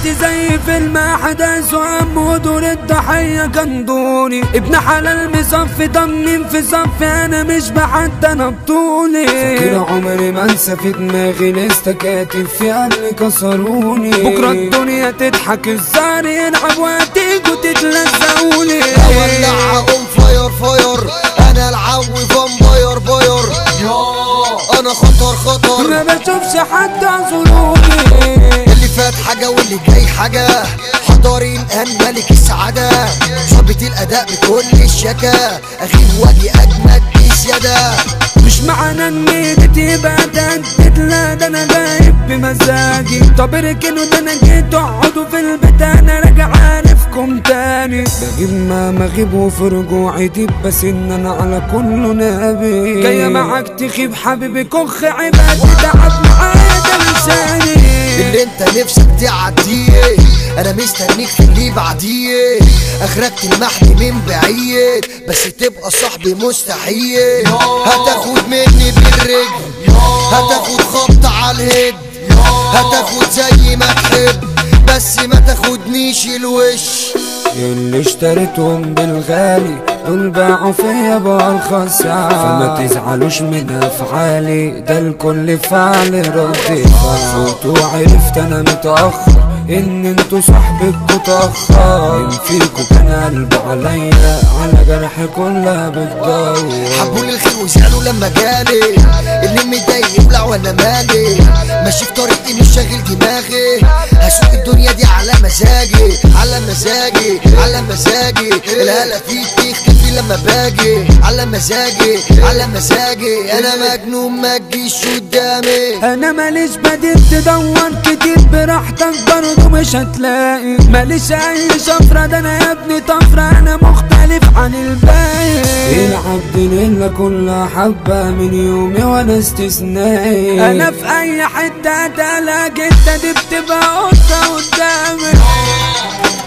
حياتي زي فيلم احداث وهم ودور الضحية كان دوري ابن حلال مصفي ضمن في صفي انا مش بحد انا بطولي فاكر عمري ما انسى في دماغي لسه كاتب في اللي كسروني بكرة الدنيا تضحك الزهر يلعب وهتيجوا تتلزقوني اولع اقوم فاير فاير انا العوي فامباير باير انا خطر خطر ما بشوفش حد اعذروني اللي فات حاجة واللي جاي حاجة حضاري الآن ملك السعادة شعبة الأداء بكل الشكا أغيب واجي أجمد بزيادة مش معنى ان ايدي تبقى تهدد لا ده انا جايب بمزاجي طب اركنوا ده انا جيت اقعدوا في البيت انا راجع عارفكم تاني بجيب ما مغيب وفي رجوعي دي بس ان انا على كل نبي جاية معاك تخيب حبيبي كخ عبادي تعب معايا ده لساني اللي انت نفسك تعديه انا مستنيك في اللي بعديه اخرك تلمحني من بعيد بس تبقى صاحبي مستحيل هتاخد مني بالرجل هتاخد خبط على الهد هتاخد زي ما تحب بس ما تاخدنيش الوش اللي اشتريتهم بالغالي دول باعوا فيا بأرخص سعر فما تزعلوش من أفعالي ده الكل فعل رد فوت وعرفت أنا متأخر إن انتوا صاحبكوا تأخر مين فيكوا كان قلبه عليا على جرح كلها بتدور حبوا لي الخير وزعلوا لما جالي اللي متضايق يبلع وانا مالي ماشي في طريقي مش شاغل دماغي هسوق الدنيا دي على مزاجي على مزاجي على مزاجي الهلا فيك تختفي لما باجي على مزاجي على مزاجي انا مجنون ما تجيش قدامي انا ماليش بديل تدور كتير براحتك برضه مش هتلاقي ماليش اي شفرة ده انا يا ابني طفرة انا مختلف عن الباقي العبد لله كل حبة من يومي وانا استثنائي انا في اي حتة تلاقي انت دي بتبقى قطة قدامي